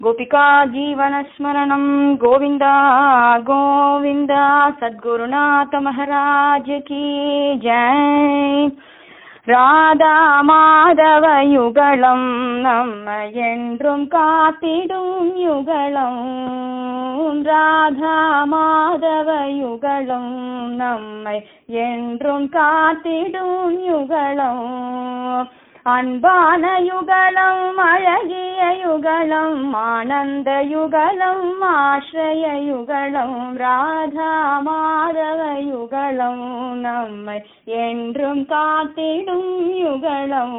गोपिका जीवनस्मरणं गोविन्द गोविन्द सद्गुरुनाथ महाराज की जय ராதா மாதவ யுகலம் நம்ம என்றும் காத்திடும் யுகலம் ராதா மாதவ யுகலம் நம்மை என்றும் காத்திடும் யுகலம் அன்பான யுகலம் அழகிய யுகலம் ஆனந்த யுகலம் ஆශ්‍රய யுகலம் ராதா மாதவ யுகலம் நம்மை என்றும் காத்திடும் யுகலம்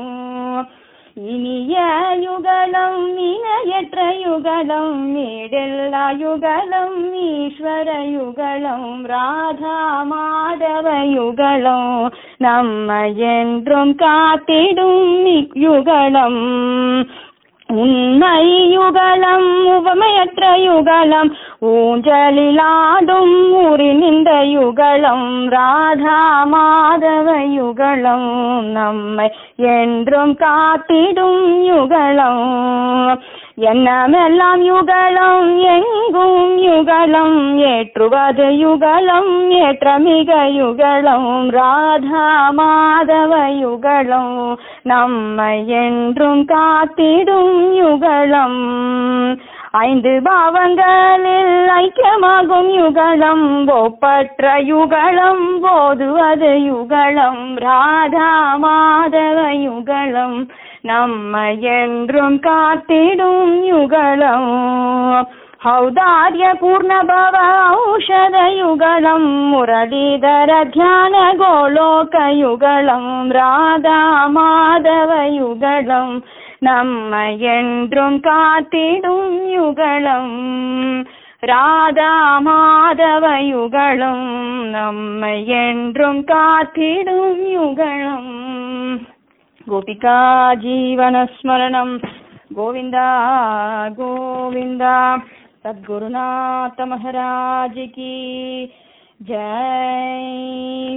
இனிய யுகலம் இணையற்ற யுகலம் ஈடெல்லா யுகலம் ஈஸ்வர யுகலம் ராதா மாதவ யுகலம் நம்ம என்றும் காத்திடும் யுகலம் உண்மை யுகலம் உவமையற்ற யுகலம் ஊஞ்சலிலாடும் ஊறி நின்ற யுகலம் ராதா மாதவ யுகலம் நம்மை என்றும் காத்திடும் யுகலம் எண்ணமெல்லாம் யுகலம் எங்கும் யுகலம் ஏற்றுவது யுகலம் ஏற்றமிக யுகலம் ராதா மாதவ யுகலம் நம்மை என்றும் காத்திடும் யுகலம் ஐந்து பாவங்களில் ஐக்கியமாகும் யுகலம் ஒப்பற்ற யுகலம் போதுவது யுகலம் ராதா மாதவ யுகலம் நம்மை என்றும் காத்திடும் யுகலம் ಔದಾರ್ಯ ಪೂರ್ಣಭವ ಔಷಧ ಯುಗಳಂ ಮುರಳೀಧರ ಧ್ಯಾನ ಗೋಲೋಕ ಯುಗಳಂ ರಾಧಾ ಮಾಧವ ಯುಗಳಂ நம்ம என்றும் காத்திடும் யுகலம் ராதா மாதவ யுகலம் நம்மை என்றும் காத்திடும் யுகலம் கோபிகா ஜீவனஸ்மரணம் கோவிந்தா கோவிந்தா சத்குருநாத மகாராஜ் கி ஜெய்